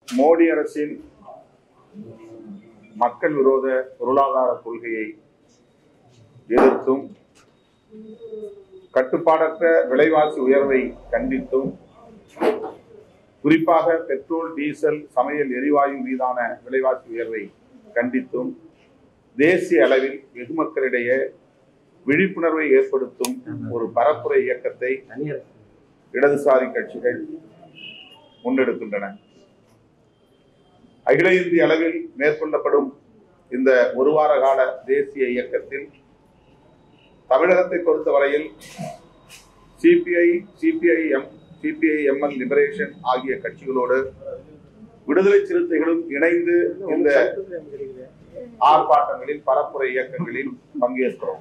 மோடி அரசின் மக்கள் விரோத பொருளாதார கொள்கையை எதிர்த்தும் கட்டுப்பாடற்ற விலைவாசி உயர்வை கண்டித்தும் குறிப்பாக பெட்ரோல் டீசல் சமையல் எரிவாயு மீதான விலைவாசி உயர்வை கண்டித்தும் தேசிய அளவில் வெகுமக்களிடையே விழிப்புணர்வை ஏற்படுத்தும் ஒரு பரப்புரை இயக்கத்தை இடதுசாரி கட்சிகள் முன்னெடுக்கின்றன அகில இந்திய அளவில் மேற்கொள்ளப்படும் இந்த ஒரு வார கால தேசிய இயக்கத்தில் தமிழகத்தை பொறுத்தவரையில் CPI CPIM CPI ML liberation ஆகிய கட்சிகளோடு விடுதலை சிறுத்தைகளும் இணைந்து இந்த ஆர்ப்பாட்டங்களில் பரப்புரை இயக்கங்களில் பங்கேற்கிறோம்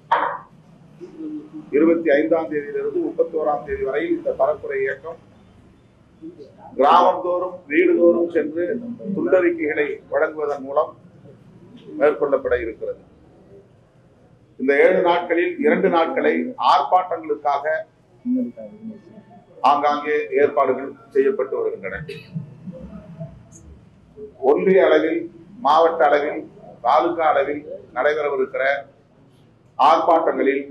இருபத்தி ஐந்தாம் தேதியிலிருந்து முப்பத்தி ஓராம் தேதி வரை இந்த பரப்புரை இயக்கம் கிராமந்தோறும் வீடுதோறும் சென்று துண்டறிக்கைகளை வழங்குவதன் மூலம் மேற்கொள்ளப்பட இருக்கிறது இந்த ஏழு நாட்களில் இரண்டு நாட்களை ஆர்ப்பாட்டங்களுக்காக ஆங்காங்கே ஏற்பாடுகள் செய்யப்பட்டு வருகின்றன ஒன்றிய அளவில் மாவட்ட அளவில் தாலுகா அளவில் நடைபெறவிருக்கிற ஆர்ப்பாட்டங்களில்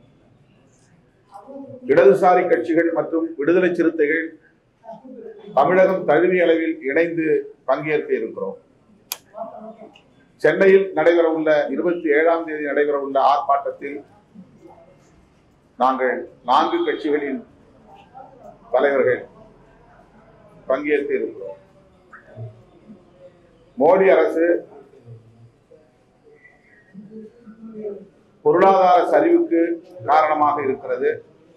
இடதுசாரி கட்சிகள் மற்றும் விடுதலை சிறுத்தைகள் தமிழகம் தழுவிய அளவில் இணைந்து பங்கேற்க இருக்கிறோம் சென்னையில் நடைபெறவுள்ள இருபத்தி ஏழாம் தேதி நடைபெறவுள்ள ஆர்ப்பாட்டத்தில் நாங்கள் நான்கு கட்சிகளின் தலைவர்கள் பங்கேற்க இருக்கிறோம் மோடி அரசு பொருளாதார சரிவுக்கு காரணமாக இருக்கிறது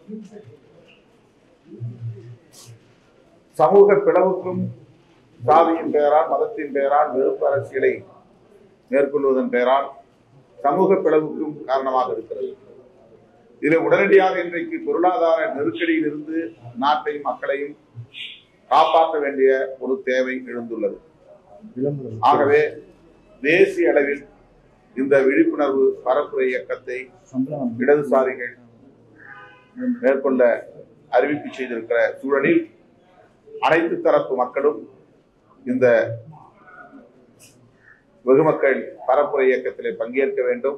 சமூக பிளவுக்கும் சாதியின் பெயரால் மதத்தின் பெயரால் வெறுப்பு அரசியலை மேற்கொள்வதன் பெயரால் சமூக பிளவுக்கும் காரணமாக இருக்கிறது இதில் உடனடியாக இன்றைக்கு பொருளாதார நெருக்கடியில் இருந்து நாட்டையும் மக்களையும் காப்பாற்ற வேண்டிய ஒரு தேவை எழுந்துள்ளது ஆகவே தேசிய அளவில் இந்த விழிப்புணர்வு பரப்புரை இயக்கத்தை இடதுசாரிகள் மேற்கொள்ள அறிவிப்பு செய்திருக்கிற சூழலில் அனைத்து தரப்பு மக்களும் இந்த வெகுமக்கள் பரப்புரை இயக்கத்திலே பங்கேற்க வேண்டும்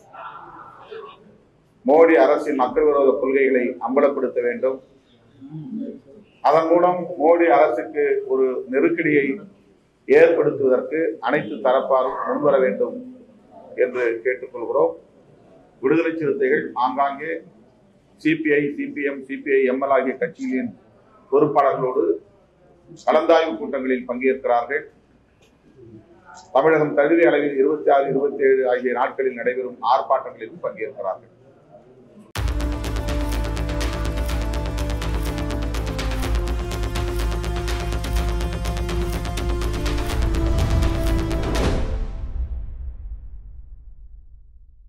மோடி அரசின் மக்கள் விரோத கொள்கைகளை அம்பலப்படுத்த வேண்டும் அதன் மூலம் மோடி அரசுக்கு ஒரு நெருக்கடியை ஏற்படுத்துவதற்கு அனைத்து தரப்பாரும் முன்வர வேண்டும் என்று கேட்டுக்கொள்கிறோம் விடுதலை சிறுத்தைகள் ஆங்காங்கே சிபிஐ சிபிஎம் சிபிஐ எம்எல் ஆகிய கட்சிகளின் பொறுப்பாளர்களோடு கலந்தாய்வு கூட்டங்களில் பங்கேற்கிறார்கள் தமிழகம் தகுதி அளவில் இருபத்தி ஆறு இருபத்தி ஏழு ஆகிய நாட்களில் நடைபெறும் ஆர்ப்பாட்டங்களிலும் பங்கேற்கிறார்கள்